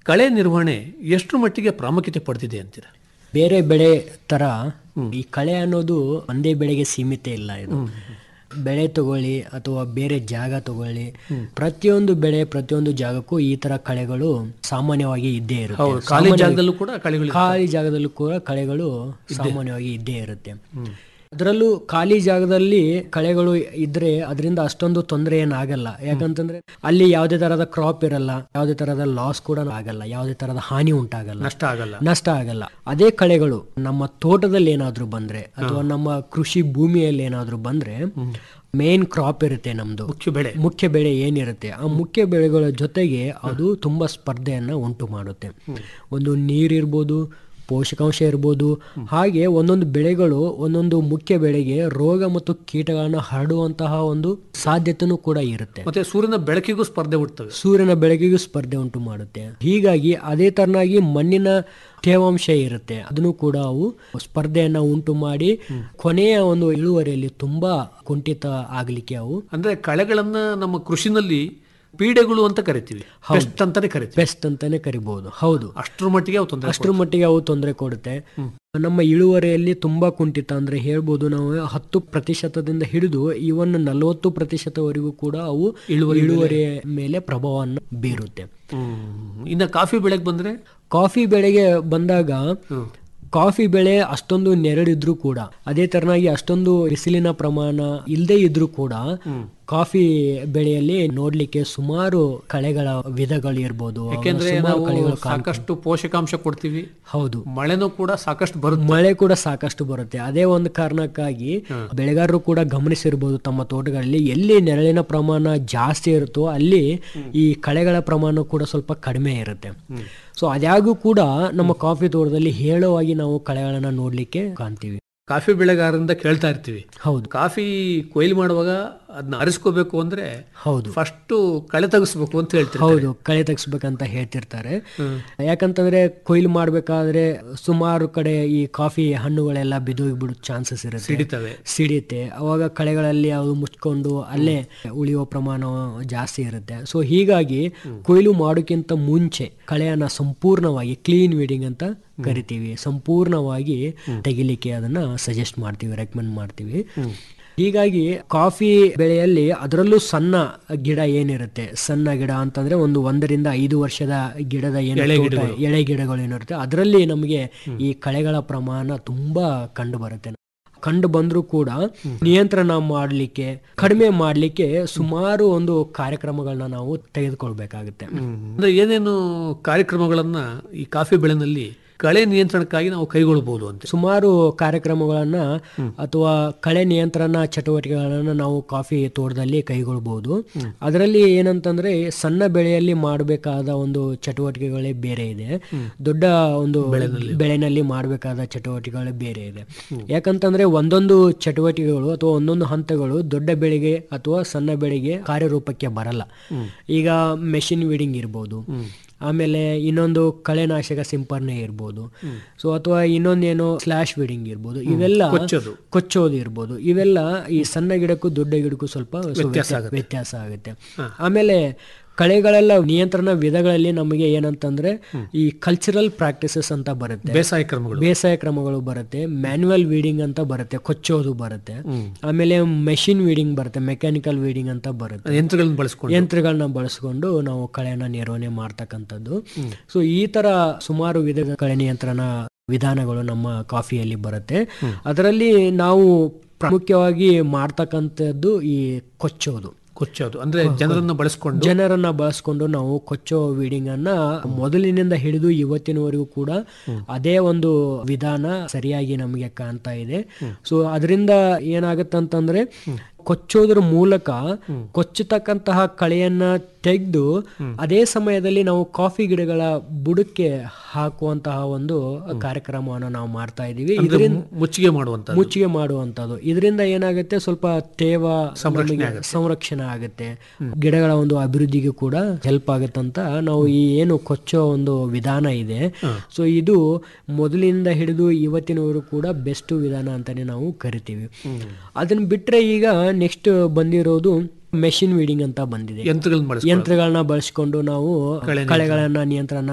ಕಳೆ ನಿರ್ವಹಣೆ ಎಷ್ಟು ಮಟ್ಟಿಗೆ ಪ್ರಾಮುಖ್ಯತೆ ಪಡೆದಿದೆ ಅಂತೀರಾ ಬೇರೆ ಬೆಳೆ ತರ ಈ ಕಳೆ ಅನ್ನೋದು ಒಂದೇ ಬೆಳೆಗೆ ಸೀಮಿತ ಇಲ್ಲ ಇದು ಬೆಳೆ ತಗೊಳ್ಳಿ ಅಥವಾ ಬೇರೆ ಜಾಗ ತಗೊಳ್ಳಿ ಪ್ರತಿಯೊಂದು ಬೆಳೆ ಪ್ರತಿಯೊಂದು ಜಾಗಕ್ಕೂ ಈ ತರ ಕಳೆಗಳು ಸಾಮಾನ್ಯವಾಗಿ ಇದ್ದೇ ಇರುತ್ತೆ ಹೌದು ಖಾಲಿ ಜಾಗದಲ್ಲೂ ಕೂಡ ಕಳೆಗಳು ಖಾಲಿ ಜಾಗದಲ್ಲೂ ಕೂಡ ಕಳೆಗಳು ಸಾಮಾನ್ಯವಾಗಿ ಇದ್ದೇ ಇರುತ್ತೆ ಅದರಲ್ಲೂ ಖಾಲಿ ಜಾಗದಲ್ಲಿ ಕಳೆಗಳು ಇದ್ರೆ ಅದರಿಂದ ಅಷ್ಟೊಂದು ತೊಂದರೆ ಏನಾಗಲ್ಲ ಯಾಕಂತಂದ್ರೆ ಅಲ್ಲಿ ಯಾವುದೇ ತರಹದ ಕ್ರಾಪ್ ಇರಲ್ಲ ಯಾವುದೇ ತರಹದ ಲಾಸ್ ಕೂಡ ಆಗಲ್ಲ ಯಾವುದೇ ತರಹದ ಹಾನಿ ಉಂಟಾಗಲ್ಲ ನಷ್ಟ ಆಗಲ್ಲ ನಷ್ಟ ಆಗಲ್ಲ ಅದೇ ಕಳೆಗಳು ನಮ್ಮ ತೋಟದಲ್ಲಿ ಏನಾದ್ರೂ ಬಂದ್ರೆ ಅಥವಾ ನಮ್ಮ ಕೃಷಿ ಭೂಮಿಯಲ್ಲಿ ಏನಾದ್ರೂ ಬಂದ್ರೆ ಮೇನ್ ಕ್ರಾಪ್ ಇರುತ್ತೆ ನಮ್ದು ಮುಖ್ಯ ಬೆಳೆ ಮುಖ್ಯ ಬೆಳೆ ಏನಿರುತ್ತೆ ಆ ಮುಖ್ಯ ಬೆಳೆಗಳ ಜೊತೆಗೆ ಅದು ತುಂಬಾ ಸ್ಪರ್ಧೆಯನ್ನ ಉಂಟು ಮಾಡುತ್ತೆ ಒಂದು ನೀರಿರ್ಬೋದು ಪೋಷಕಾಂಶ ಇರ್ಬೋದು ಹಾಗೆ ಒಂದೊಂದು ಬೆಳೆಗಳು ಒಂದೊಂದು ಮುಖ್ಯ ಬೆಳೆಗೆ ರೋಗ ಮತ್ತು ಕೀಟಗಳನ್ನ ಹರಡುವಂತಹ ಒಂದು ಸಾಧ್ಯತೆನೂ ಕೂಡ ಇರುತ್ತೆ ಮತ್ತೆ ಸೂರ್ಯನ ಬೆಳಕಿಗೂ ಸ್ಪರ್ಧೆ ಹುಟ್ಟುತ್ತವೆ ಸೂರ್ಯನ ಬೆಳಕಿಗೂ ಸ್ಪರ್ಧೆ ಉಂಟು ಮಾಡುತ್ತೆ ಹೀಗಾಗಿ ಅದೇ ತರನಾಗಿ ಮಣ್ಣಿನ ತೇವಾಂಶ ಇರುತ್ತೆ ಅದನ್ನು ಕೂಡ ಅವು ಸ್ಪರ್ಧೆಯನ್ನ ಉಂಟು ಮಾಡಿ ಕೊನೆಯ ಒಂದು ಇಳುವರಿಯಲ್ಲಿ ತುಂಬಾ ಕುಂಠಿತ ಆಗ್ಲಿಕ್ಕೆ ಅವು ಅಂದ್ರೆ ಕಳೆಗಳನ್ನ ನಮ್ಮ ಕೃಷಿನಲ್ಲಿ ಪೀಡೆಗಳು ಅಂತ ಕರಿತೀವಿ ಪೆಸ್ಟ್ ಅಂತಾನೆ ಕರಿತೀವಿ ಬೆಸ್ಟ್ ಅಂತಾನೆ ಕರಿಬಹುದು ಹೌದು ಅಷ್ಟರ ಮಟ್ಟಿಗೆ ಅವು ತೊಂದರೆ ಅಷ್ಟರ ಮಟ್ಟಿಗೆ ಅವು ತೊಂದರೆ ಕೊಡುತ್ತೆ ನಮ್ಮ ಇಳುವರಿಯಲ್ಲಿ ತುಂಬಾ ಕುಂಠಿತ ಅಂದ್ರೆ ಹೇಳ್ಬೋದು ನಾವು ಹತ್ತು ಪ್ರತಿಶತದಿಂದ ಹಿಡಿದು ಇವನ್ ನಲವತ್ತು ಪ್ರತಿಶತವರೆಗೂ ಕೂಡ ಅವು ಇಳುವರಿಯ ಮೇಲೆ ಪ್ರಭಾವವನ್ನು ಬೀರುತ್ತೆ ಹ್ಮ್. ಇನ್ನ ಕಾಫಿ ಬೆಳೆಗೆ ಬಂದ್ರೆ ಕಾಫಿ ಬೆಳೆಗೆ ಬಂದಾಗ ಕಾಫಿ ಬೆಳೆ ಅಷ್ಟೊಂದು ನೆರಳಿದ್ರು ಕೂಡ ಅದೇ ತರನಾಗಿ ಅಷ್ಟೊಂದು ಬಿಸಿಲಿನ ಪ್ರಮಾಣ ಇಲ್ಲದೆ ಇದ್ರೂ ಕೂಡ ಕಾಫಿ ಬೆಳೆಯಲ್ಲಿ ನೋಡ್ಲಿಕ್ಕೆ ಸುಮಾರು ಕಳೆಗಳ ವಿಧಗಳು ಇರ್ಬೋದು ಯಾಕೆಂದ್ರೆ ಸುಮಾರು ನಾವು ಕಳೆಗಳು ಕಾಣ್- ಸಾಕಷ್ಟು ಪೋಷಕಾಂಶ ಕೊಡ್ತೀವಿ ಹೌದು ಮಳೆನೂ ಕೂಡ ಸಾಕಷ್ಟು ಬರುತ್ತೆ ಮಳೆ ಕೂಡ ಸಾಕಷ್ಟು ಬರುತ್ತೆ ಅದೇ ಒಂದು ಕಾರಣಕ್ಕಾಗಿ ಬೆಳೆಗಾರರು ಕೂಡ ಗಮನಿಸಿರ್ಬೋದು ತಮ್ಮ ತೋಟಗಳಲ್ಲಿ ಎಲ್ಲಿ ನೆರಳಿನ ಪ್ರಮಾಣ ಜಾಸ್ತಿ ಇರುತ್ತೋ ಅಲ್ಲಿ ಈ ಕಳೆಗಳ ಪ್ರಮಾಣ ಕೂಡ ಸ್ವಲ್ಪ ಕಡಿಮೆ ಇರುತ್ತೆ ಸೊ ಅದ್ಯಾಗೂ ಕೂಡ ನಮ್ಮ ಕಾಫಿ ತೋಟದಲ್ಲಿ ಹೇಳುವಾಗಿ ನಾವು ಕಳೆಗಳನ್ನ ನೋಡ್ಲಿಕ್ಕೆ ಕಾಣ್ತೀವಿ ಕಾಫಿ ಬೆಳೆಗಾರರಿಂದ ಕೇಳ್ತಾ ಇರ್ತೀವಿ ಹೌದು ಕಾಫಿ ಕೊಯ್ಲು ಮಾಡುವಾಗ ಅದನ್ನ ಅರಿಸ್ಕೋಬೇಕು ಅಂದ್ರೆ ಹೌದು ಫಸ್ಟ್ ಕಳೆ ತೆಗಿಸ್ಬೇಕು ಅಂತ ಹೇಳ್ತೀವಿ ಹೌದು ಕಳೆ ತೆಗಿಸ್ಬೇಕಂತ ಹೇಳ್ತಿರ್ತಾರೆ ಯಾಕಂತಂದ್ರೆ ಕೊಯ್ಲು ಮಾಡ್ಬೇಕಾದ್ರೆ ಸುಮಾರು ಕಡೆ ಈ ಕಾಫಿ ಹಣ್ಣುಗಳೆಲ್ಲ ಬಿದ್ದೋಗಿ ಬಿಡೋ ಚಾನ್ಸಸ್ ಇರುತ್ತೆ ಸಿಡಿತವೆ ಸಿಡಿಯುತ್ತೆ ಅವಾಗ ಕಳೆಗಳಲ್ಲಿ ಅವು ಮುಚ್ಕೊಂಡು ಅಲ್ಲೇ ಉಳಿಯುವ ಪ್ರಮಾಣ ಜಾಸ್ತಿ ಇರುತ್ತೆ ಸೊ ಹೀಗಾಗಿ ಕೊಯ್ಲು ಮಾಡೋಕ್ಕಿಂತ ಮುಂಚೆ ಕಳೆಯನ್ನ ಸಂಪೂರ್ಣವಾಗಿ ಕ್ಲೀನ್ ವೀಡಿಂಗ್ ಅಂತ ಕರಿತೀವಿ ಸಂಪೂರ್ಣವಾಗಿ ತೆಗಿಲಿಕ್ಕೆ ಅದನ್ನ ಸಜೆಸ್ಟ್ ಮಾಡ್ತೀವಿ ರೆಕಮೆಂಡ್ ಮಾಡ್ತೀವಿ ಹೀಗಾಗಿ ಕಾಫಿ ಬೆಳೆಯಲ್ಲಿ ಅದರಲ್ಲೂ ಸಣ್ಣ ಗಿಡ ಏನಿರುತ್ತೆ ಸಣ್ಣ ಗಿಡ ಅಂತಂದ್ರೆ ಒಂದು ಒಂದರಿಂದ ಐದು ವರ್ಷದ ಗಿಡದ ಏನು ತೋಟ, ಎಳೆ ಗಿಡಗಳು ಏನಿರುತ್ತೆ ಅದರಲ್ಲಿ ನಮಗೆ ಈ ಕಳೆಗಳ ಪ್ರಮಾಣ ತುಂಬಾ ಕಂಡು ಬರುತ್ತೆ ಕಂಡು ಬಂದರೂ ಕೂಡ ನಿಯಂತ್ರಣ ಮಾಡಲಿಕ್ಕೆ ಕಡಿಮೆ ಮಾಡಲಿಕ್ಕೆ ಸುಮಾರು ಒಂದು ಕಾರ್ಯಕ್ರಮಗಳನ್ನ ನಾವು ತೆಗೆದುಕೊಳ್ಬೇಕಾಗುತ್ತೆ ಅಂದ್ರೆ ಏನೇನು ಕಾರ್ಯಕ್ರಮಗಳನ್ನ ಈ ಕಾಫಿ ಬೆಳೆನಲ್ಲಿ ಕಳೆ ನಿಯಂತ್ರಣಕ್ಕಾಗಿ ನಾವು ಕೈಗೊಳ್ಳಬಹುದು ಅಂತ ಸುಮಾರು ಕಾರ್ಯಕ್ರಮಗಳನ್ನ ಅಥವಾ ಕಳೆ ನಿಯಂತ್ರಣ ಚಟುವಟಿಕೆಗಳನ್ನ ನಾವು ಕಾಫಿ ತೋಟದಲ್ಲಿ ಕೈಗೊಳ್ಬಹುದು ಅದರಲ್ಲಿ ಏನಂತಂದ್ರೆ ಸಣ್ಣ ಬೆಳೆಯಲ್ಲಿ ಮಾಡಬೇಕಾದ ಒಂದು ಚಟುವಟಿಕೆಗಳೇ ಬೇರೆ ಇದೆ ದೊಡ್ಡ ಒಂದು ಬೆಳೆನಲ್ಲಿ ಮಾಡಬೇಕಾದ ಚಟುವಟಿಕೆಗಳೇ ಬೇರೆ ಇದೆ ಯಾಕಂತಂದ್ರೆ ಒಂದೊಂದು ಚಟುವಟಿಕೆಗಳು ಅಥವಾ ಒಂದೊಂದು ಹಂತಗಳು ದೊಡ್ಡ ಬೆಳೆಗೆ ಅಥವಾ ಸಣ್ಣ ಬೆಳೆಗೆ ಕಾರ್ಯರೂಪಕ್ಕೆ ಬರಲ್ಲ ಈಗ ಮೆಷಿನ್ ವೀಡಿಂಗ್ ಇರ್ಬೋದು ಆಮೇಲೆ ಇನ್ನೊಂದು ಕಳೆನಾಶಕ ಸಿಂಪರಣೆ ಇರ್ಬೋದು ಸೊ ಅಥವಾ ಇನ್ನೊಂದೇನೋ ಸ್ಲಾಶ್ ವೀಡಿಂಗ್ ಇರ್ಬೋದು ಇವೆಲ್ಲ ಕೊಚ್ಚೋದು. ಕೊಚ್ಚೋದು ಇರ್ಬೋದು ಇವೆಲ್ಲ ಈ ಸಣ್ಣ ಗಿಡಕ್ಕೂ ದೊಡ್ಡ ಗಿಡಕ್ಕೂ ಸ್ವಲ್ಪ ವ್ಯತ್ಯಾಸ ವ್ಯತ್ಯಾಸ ಆಗುತ್ತೆ ಆಮೇಲೆ ಕಳೆಗಳೆಲ್ಲ ನಿಯಂತ್ರಣ ವಿಧಗಳಲ್ಲಿ ನಮಗೆ ಏನಂತಂದ್ರೆ ಈ ಕಲ್ಚರಲ್ ಪ್ರಾಕ್ಟೀಸಸ್ ಅಂತ ಬರುತ್ತೆ ಬೇಸಾಯ ಕ್ರಮಗಳು ಬೇಸಾಯ ಕ್ರಮಗಳು ಬರುತ್ತೆ ಮ್ಯಾನ್ಯುವಲ್ ವೀಡಿಂಗ್ ಅಂತ ಬರುತ್ತೆ ಕೊಚ್ಚೋದು ಬರುತ್ತೆ ಆಮೇಲೆ ಮೆಷಿನ್ ವೀಡಿಂಗ್ ಬರುತ್ತೆ ಮೆಕ್ಯಾನಿಕಲ್ ವೀಡಿಂಗ್ ಅಂತ ಬರುತ್ತೆ ಯಂತ್ರಗಳನ್ನ ಬಳಸ್ಕೊಂಡು ಯಂತ್ರಗಳನ್ನ ಬಳಸ್ಕೊಂಡು ನಾವು ಕಳೆಯನ್ನ ನಿರ್ವಹಣೆ ಮಾಡ್ತಕ್ಕಂಥದ್ದು ಸೊ ಈ ತರ ಸುಮಾರು ವಿಧದ ಕಳೆ ನಿಯಂತ್ರಣ ವಿಧಾನಗಳು ನಮ್ಮ ಕಾಫಿಯಲ್ಲಿ ಬರುತ್ತೆ ಅದರಲ್ಲಿ ನಾವು ಪ್ರಾಮುಖ್ಯವಾಗಿ ಮಾಡ್ತಕ್ಕಂಥದ್ದು ಈ ಕೊಚ್ಚೋದು ಕೊಚ್ಚೋದು ಅಂದ್ರೆ ಜನರನ್ನ ಬಳಸ್ಕೊಂಡು ಜನರನ್ನ ಬಳಸ್ಕೊಂಡು ನಾವು ಕೊಚ್ಚೋ ವೀಡಿಂಗ್ ಅನ್ನ ಮೊದಲಿನಿಂದ ಹಿಡಿದು ಇವತ್ತಿನವರೆಗೂ ಕೂಡ ಅದೇ ಒಂದು ವಿಧಾನ ಸರಿಯಾಗಿ ನಮಗೆ ಕಾಣ್ತಾ ಇದೆ ಸೊ ಅದರಿಂದ ಏನಾಗುತ್ತಂತಂದ್ರೆ ಕೊಚ್ಚೋದ್ರ ಮೂಲಕ ಕೊಚ್ಚತಕ್ಕಂತಹ ಕಳೆಯನ್ನ ತೆಗೆದು ಅದೇ ಸಮಯದಲ್ಲಿ ನಾವು ಕಾಫಿ ಗಿಡಗಳ ಬುಡಕ್ಕೆ ಹಾಕುವಂತಹ ಒಂದು ಕಾರ್ಯಕ್ರಮವನ್ನು ನಾವು ಮಾಡ್ತಾ ಇದೀವಿ ಇದರಿಂದ ಮುಚ್ಚಿಗೆ ಮಾಡುವಂತ ಮುಚ್ಚಿಗೆ ಮಾಡುವಂತದ್ದು ಇದರಿಂದ ಏನಾಗುತ್ತೆ ಸ್ವಲ್ಪ ತೇವ ನಮಗೆ ಸಂರಕ್ಷಣೆ ಆಗುತ್ತೆ ಗಿಡಗಳ ಒಂದು ಅಭಿವೃದ್ಧಿಗೆ ಕೂಡ ಹೆಲ್ಪ್ ಆಗುತ್ತಂತ ನಾವು ಈ ಏನು ಕೊಚ್ಚೋ ಒಂದು ವಿಧಾನ ಇದೆ ಸೊ ಇದು ಮೊದಲಿಂದ ಹಿಡಿದು ಇವತ್ತಿನವರು ಕೂಡ ಬೆಸ್ಟ್ ವಿಧಾನ ಅಂತಾನೆ ನಾವು ಕರಿತೀವಿ ಅದನ್ನ ಬಿಟ್ರೆ ಈಗ ನೆಕ್ಸ್ಟ್ ಬಂದಿರೋದು ಮೆಷಿನ್ ವೀಡಿಂಗ್ ಅಂತ ಬಂದಿದೆ ಯಂತ್ರಗಳನ್ನ ಬಳಸ್ಕೊಂಡು ಯಂತ್ರಗಳನ್ನ ಬಳಸ್ಕೊಂಡು ನಾವು ಕಳೆಗಳನ್ನ ನಿಯಂತ್ರಣ